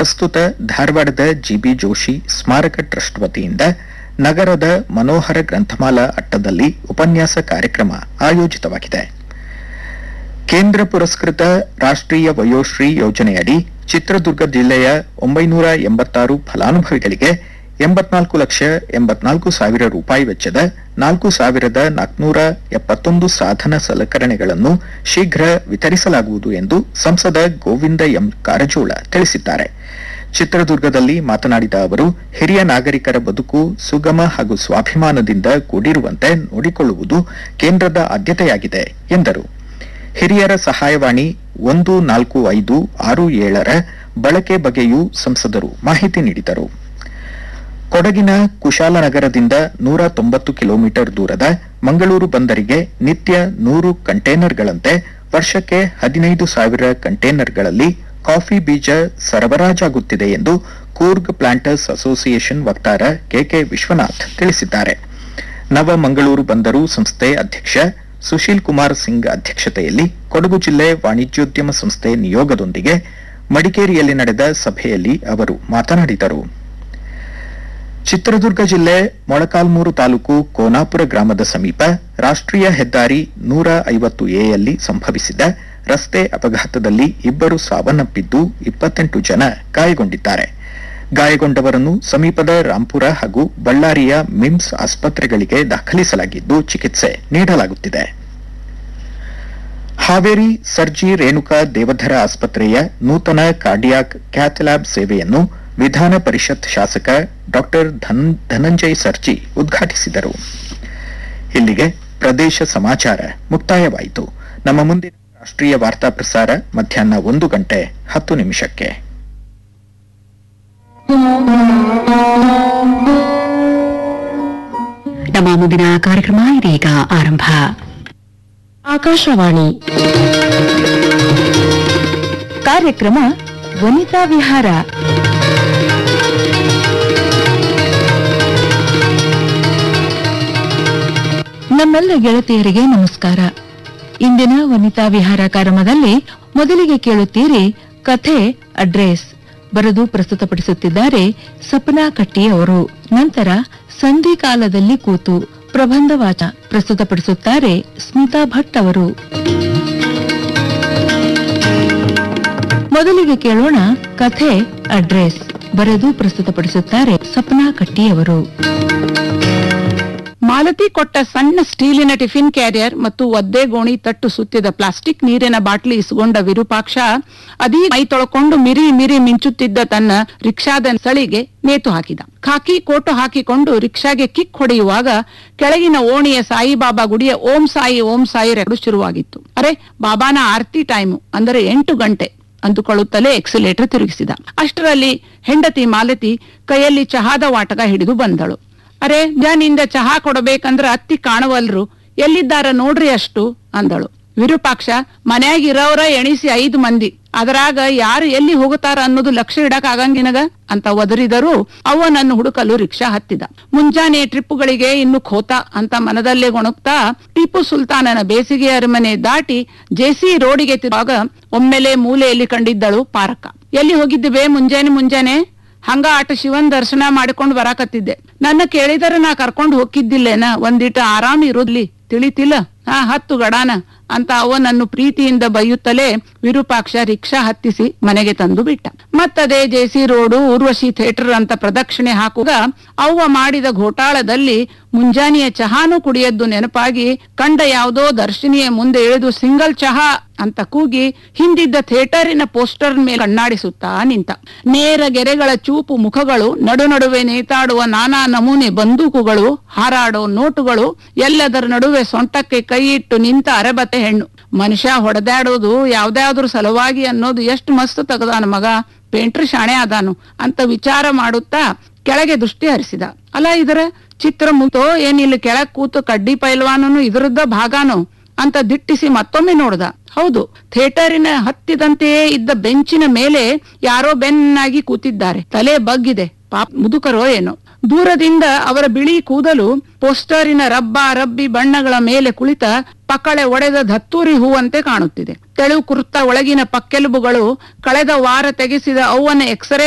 ಪ್ರಸ್ತುತ ಧಾರವಾಡದ ಜಿಬಿ ಜೋಶಿ ಸ್ಮಾರಕ ಟ್ರಸ್ಟ್ ವತಿಯಿಂದ ನಗರದ ಮನೋಹರ ಗ್ರಂಥಮಾಲಾ ಅಟ್ಟದಲ್ಲಿ ಉಪನ್ಯಾಸ ಕಾರ್ಯಕ್ರಮ ಆಯೋಜಿತವಾಗಿದೆ ಕೇಂದ್ರ ಪುರಸ್ಕೃತ ರಾಷ್ಟ್ರೀಯ ವಯೋಶ್ರೀ ಯೋಜನೆಯಡಿ ಚಿತ್ರದುರ್ಗ ಜಿಲ್ಲೆಯ ಒಂಬೈನೂರ ಎಂಬತ್ತಾರು ಫಲಾನುಭವಿಗಳಿಗೆ ಎಂಬತ್ನಾಲ್ಕು ಲಕ್ಷ ಎಂಬತ್ನಾಲ್ಕು ಸಾವಿರ ರೂಪಾಯಿ ವೆಚ್ಚದ ನಾಲ್ಕು ಸಾವಿರದ ನಾಲ್ಕುನೂರ ಎಪ್ಪತ್ತೊಂದು ಸಾಧನ ಸಲಕರಣೆಗಳನ್ನು ಶೀಘ್ರ ವಿತರಿಸಲಾಗುವುದು ಎಂದು ಸಂಸದ ಗೋವಿಂದ ಎಂ ಕಾರಜೋಳ ತಿಳಿಸಿದ್ದಾರೆ ಚಿತ್ರದುರ್ಗದಲ್ಲಿ ಮಾತನಾಡಿದ ಅವರು ಹಿರಿಯ ನಾಗರಿಕರ ಬದುಕು ಸುಗಮ ಹಾಗೂ ಸ್ವಾಭಿಮಾನದಿಂದ ಕೂಡಿರುವಂತೆ ನೋಡಿಕೊಳ್ಳುವುದು ಕೇಂದ್ರದ ಆದ್ಯತೆಯಾಗಿದೆ ಎಂದರು ಹಿರಿಯರ ಸಹಾಯವಾಣಿ ಒಂದು ನಾಲ್ಕು ಐದು ಆರು ಏಳರ ಬಳಕೆ ಬಗ್ಗೆಯೂ ಸಂಸದರು ಮಾಹಿತಿ ನೀಡಿದರು ಕೊಡಗಿನ ಕುಶಾಲನಗರದಿಂದ ನೂರ ತೊಂಬತ್ತು ಕಿಲೋಮೀಟರ್ ದೂರದ ಮಂಗಳೂರು ಬಂದರಿಗೆ ನಿತ್ಯ ನೂರು ಕಂಟೇನರ್ಗಳಂತೆ ವರ್ಷಕ್ಕೆ ಹದಿನೈದು ಸಾವಿರ ಕಂಟೇನರ್ಗಳಲ್ಲಿ ಕಾಫಿ ಬೀಜ ಸರಬರಾಜಾಗುತ್ತಿದೆ ಎಂದು ಕೂರ್ಗ್ ಪ್ಲಾಂಟರ್ಸ್ ಅಸೋಸಿಯೇಷನ್ ವಕ್ತಾರ ಕೆಕೆ ವಿಶ್ವನಾಥ್ ತಿಳಿಸಿದ್ದಾರೆ ನವ ಮಂಗಳೂರು ಬಂದರು ಸಂಸ್ಥೆ ಅಧ್ಯಕ್ಷ ಸುಶೀಲ್ ಕುಮಾರ್ ಸಿಂಗ್ ಅಧ್ಯಕ್ಷತೆಯಲ್ಲಿ ಕೊಡಗು ಜಿಲ್ಲೆ ವಾಣಿಜ್ಯೋದ್ಯಮ ಸಂಸ್ಥೆ ನಿಯೋಗದೊಂದಿಗೆ ಮಡಿಕೇರಿಯಲ್ಲಿ ನಡೆದ ಸಭೆಯಲ್ಲಿ ಅವರು ಮಾತನಾಡಿದರು ಚಿತ್ರದುರ್ಗ ಜಿಲ್ಲೆ ಮೊಳಕಾಲ್ಮೂರು ತಾಲೂಕು ಕೋನಾಪುರ ಗ್ರಾಮದ ಸಮೀಪ ರಾಷ್ಟ್ರೀಯ ಹೆದ್ದಾರಿ ನೂರ ಐವತ್ತು ಎಯಲ್ಲಿ ಸಂಭವಿಸಿದ ರಸ್ತೆ ಅಪಘಾತದಲ್ಲಿ ಇಬ್ಬರು ಸಾವನ್ನಪ್ಪಿದ್ದು ಇಪ್ಪತ್ತೆಂಟು ಜನ ಗಾಯಗೊಂಡಿದ್ದಾರೆ ಗಾಯಗೊಂಡವರನ್ನು ಸಮೀಪದ ರಾಂಪುರ ಹಾಗೂ ಬಳ್ಳಾರಿಯ ಮಿಮ್ಸ್ ಆಸ್ಪತ್ರೆಗಳಿಗೆ ದಾಖಲಿಸಲಾಗಿದ್ದು ಚಿಕಿತ್ಸೆ ನೀಡಲಾಗುತ್ತಿದೆ ಹಾವೇರಿ ಸರ್ಜಿ ರೇಣುಕಾ ದೇವಧರ ಆಸ್ಪತ್ರೆಯ ನೂತನ ಕಾರ್ಡಿಯಾಕ್ ಕ್ಯಾಥ್ಲ್ಯಾಬ್ ಸೇವೆಯನ್ನು ವಿಧಾನ ಪರಿಷತ್ ಶಾಸಕ ಡಾಕ್ಟರ್ ಧನಂಜಯ್ ಸರ್ಜಿ ಉದ್ಘಾಟಿಸಿದರು ಇಲ್ಲಿಗೆ ಪ್ರದೇಶ ಸಮಾಚಾರ ಮುಕ್ತಾಯವಾಯಿತು ನಮ್ಮ ಮುಂದಿನ ರಾಷ್ಟ್ರೀಯ ವಾರ್ತಾ ಪ್ರಸಾರ ಮಧ್ಯಾಹ್ನ ಒಂದು ಗಂಟೆ ಹತ್ತು ನಿಮಿಷಕ್ಕೆ ನಮ್ಮ ಮುಂದಿನ ಕಾರ್ಯಕ್ರಮ ಇದೀಗ ಆರಂಭ ಆಕಾಶವಾಣಿ ಕಾರ್ಯಕ್ರಮ ವನಿತಾ ವಿಹಾರ ನಮ್ಮೆಲ್ಲ ಗೆಳತಿಯರಿಗೆ ನಮಸ್ಕಾರ ಇಂದಿನ ವನಿತಾ ವಿಹಾರ ಕಾರ್ಯಕ್ರಮದಲ್ಲಿ ಮೊದಲಿಗೆ ಕೇಳುತ್ತೀರಿ ಕಥೆ ಅಡ್ರೆಸ್ ಬರೆದು ಪ್ರಸ್ತುತಪಡಿಸುತ್ತಿದ್ದಾರೆ ಸಪನಾ ಕಟ್ಟಿ ಅವರು ನಂತರ ಸಂಧಿಕಾಲದಲ್ಲಿ ಕೂತು ಪ್ರಬಂಧ ವಾಚ ಪ್ರಸ್ತುತಪಡಿಸುತ್ತಾರೆ ಸ್ಮಿತಾ ಭಟ್ ಅವರು ಮೊದಲಿಗೆ ಕೇಳೋಣ ಕಥೆ ಅಡ್ರೆಸ್ ಬರೆದು ಪ್ರಸ್ತುತಪಡಿಸುತ್ತಾರೆ ಸಪನಾ ಕಟ್ಟಿ ಅವರು ಮಾಲತಿ ಕೊಟ್ಟ ಸಣ್ಣ ಸ್ಟೀಲಿನ ಟಿಫಿನ್ ಕ್ಯಾರಿಯರ್ ಮತ್ತು ಒದ್ದೆ ಗೋಣಿ ತಟ್ಟು ಸುತ್ತಿದ ಪ್ಲಾಸ್ಟಿಕ್ ನೀರಿನ ಬಾಟ್ಲಿ ಇಸ್ಕೊಂಡ ವಿರೂಪಾಕ್ಷ ಅದೀ ಮೈ ತೊಳ್ಕೊಂಡು ಮಿರಿ ಮಿರಿ ಮಿಂಚುತ್ತಿದ್ದ ತನ್ನ ರಿಕ್ಷಾದ ಸಳಿಗೆ ನೇತು ಹಾಕಿದ ಖಾಕಿ ಕೋಟು ಹಾಕಿಕೊಂಡು ರಿಕ್ಷಾಗೆ ಕಿಕ್ ಹೊಡೆಯುವಾಗ ಕೆಳಗಿನ ಓಣಿಯ ಸಾಯಿಬಾಬಾ ಗುಡಿಯ ಓಂ ಸಾಯಿ ಓಂ ಸಾಯಿ ರೆಡು ಶುರುವಾಗಿತ್ತು ಅರೆ ಬಾಬಾನ ಆರ್ತಿ ಟೈಮು ಅಂದರೆ ಎಂಟು ಗಂಟೆ ಅಂದುಕೊಳ್ಳುತ್ತಲೇ ಎಕ್ಸಿಲೇಟರ್ ತಿರುಗಿಸಿದ ಅಷ್ಟರಲ್ಲಿ ಹೆಂಡತಿ ಮಾಲತಿ ಕೈಯಲ್ಲಿ ಚಹಾದ ವಾಟಕ ಹಿಡಿದು ಬಂದಳು ಅರೆ ಜಾನಿಂದ ಚಹಾ ಕೊಡಬೇಕಂದ್ರ ಅತ್ತಿ ಕಾಣವಲ್ರು ಎಲ್ಲಿದ್ದಾರ ನೋಡ್ರಿ ಅಷ್ಟು ಅಂದಳು ವಿರೂಪಾಕ್ಷ ಮನ್ಯಾಗಿರೋರ ಎಣಿಸಿ ಐದು ಮಂದಿ ಅದರಾಗ ಯಾರು ಎಲ್ಲಿ ಹೋಗುತ್ತಾರ ಅನ್ನೋದು ಲಕ್ಷ್ಯ ಇಡಕ್ ಆಗಂಗಿನಗ ಅಂತ ಒದರಿದರೂ ಅವ್ವ ನನ್ನ ಹುಡುಕಲು ರಿಕ್ಷಾ ಹತ್ತಿದ ಮುಂಜಾನೆ ಟ್ರಿಪ್ಪುಗಳಿಗೆ ಇನ್ನು ಖೋತ ಅಂತ ಮನದಲ್ಲೇ ಗೊಣಗ್ತಾ ಟಿಪ್ಪು ಸುಲ್ತಾನನ ಬೇಸಿಗೆ ಅರಮನೆ ದಾಟಿ ಜೆಸಿ ರೋಡಿಗೆ ತಿರುವಾಗ ಒಮ್ಮೆಲೆ ಮೂಲೆಯಲ್ಲಿ ಕಂಡಿದ್ದಳು ಪಾರಕ್ಕ ಎಲ್ಲಿ ಹೋಗಿದ್ದೆ ಮುಂಜಾನೆ ಮುಂಜಾನೆ ಹಂಗ ಆಟ ಶಿವನ್ ದರ್ಶನ ಮಾಡಿಕೊಂಡು ಬರಾಕತ್ತಿದ್ದೆ ನನ್ನ ಕೇಳಿದರೆ ನಾ ಕರ್ಕೊಂಡು ಹೋಗಿದ್ದಿಲ್ಲೇನ ಒಂದಿಟ ಆರಾಮ್ ಇರೋದ್ಲಿ ತಿಳಿತಿಲ್ಲ ಹಾ ಹತ್ತು ಗಡಾನ ಅಂತ ಅವ ನನ್ನ ಪ್ರೀತಿಯಿಂದ ಬೈಯುತ್ತಲೇ ವಿರೂಪಾಕ್ಷ ರಿಕ್ಷಾ ಹತ್ತಿಸಿ ಮನೆಗೆ ತಂದು ಬಿಟ್ಟ ಮತ್ತದೇ ಜೆಸಿ ರೋಡು ಊರ್ವಶಿ ಥಿಯೇಟರ್ ಅಂತ ಪ್ರದಕ್ಷಿಣೆ ಹಾಕುವಾಗ ಅವ್ವ ಮಾಡಿದ ಘೋಟಾಳದಲ್ಲಿ ಮುಂಜಾನೆಯ ಚಹಾನು ಕುಡಿಯದ್ದು ನೆನಪಾಗಿ ಕಂಡ ಯಾವುದೋ ದರ್ಶಿನಿಯ ಮುಂದೆ ಇಳಿದು ಸಿಂಗಲ್ ಚಹಾ ಅಂತ ಕೂಗಿ ಹಿಂದಿದ್ದ ಥಿಯೇಟರಿನ ಪೋಸ್ಟರ್ ಮೇಲೆ ಕಣ್ಣಾಡಿಸುತ್ತಾ ನಿಂತ ನೇರ ಗೆರೆಗಳ ಚೂಪು ಮುಖಗಳು ನಡು ನಡುವೆ ನೇತಾಡುವ ನಾನಾ ನಮೂನೆ ಬಂದೂಕುಗಳು ಹಾರಾಡೋ ನೋಟುಗಳು ಎಲ್ಲದರ ನಡುವೆ ಸೊಂಟಕ್ಕೆ ಕೈ ಇಟ್ಟು ನಿಂತ ಅರೆಬತೆ ಹೆಣ್ಣು ಮನುಷ್ಯ ಹೊಡೆದಾಡೋದು ಯಾವ್ದಾದ್ರು ಸಲುವಾಗಿ ಅನ್ನೋದು ಎಷ್ಟು ಮಸ್ತ್ ತೆಗದಾನ ಮಗ ಪೇಂಟ್ರ್ ಶಾಣೆ ಅದಾನು ಅಂತ ವಿಚಾರ ಮಾಡುತ್ತಾ ಕೆಳಗೆ ದೃಷ್ಟಿ ಹರಿಸಿದ ಅಲ್ಲ ಇದರ ಚಿತ್ರ ಮುತೋ ಏನಿಲ್ಲಿ ಕೆಳಗ್ ಕೂತು ಕಡ್ಡಿ ಪೈಲ್ವಾನನು ಇದರದ್ದ ಭಾಗಾನು ಅಂತ ದಿಟ್ಟಿಸಿ ಮತ್ತೊಮ್ಮೆ ನೋಡ್ದ ಹೌದು ಥಿಯೇಟರಿನ ಹತ್ತಿದಂತೆಯೇ ಇದ್ದ ಬೆಂಚಿನ ಮೇಲೆ ಯಾರೋ ಬೆನ್ನಾಗಿ ಕೂತಿದ್ದಾರೆ ತಲೆ ಬಗ್ಗಿದೆ ಪಾಪ ಮುದುಕರೋ ಏನೋ ದೂರದಿಂದ ಅವರ ಬಿಳಿ ಕೂದಲು ಪೋಸ್ಟರಿನ ರಬ್ಬ ರಬ್ಬಿ ಬಣ್ಣಗಳ ಮೇಲೆ ಕುಳಿತ ಪಕಳೆ ಒಡೆದ ಧತ್ತೂರಿ ಹೂವಂತೆ ಕಾಣುತ್ತಿದೆ ತೆಳು ಕುರ್ತ ಒಳಗಿನ ಪಕ್ಕೆಲುಬುಗಳು ಕಳೆದ ವಾರ ತೆಗೆಸಿದ ಅವ್ವನ ಎಕ್ಸ್ರೇ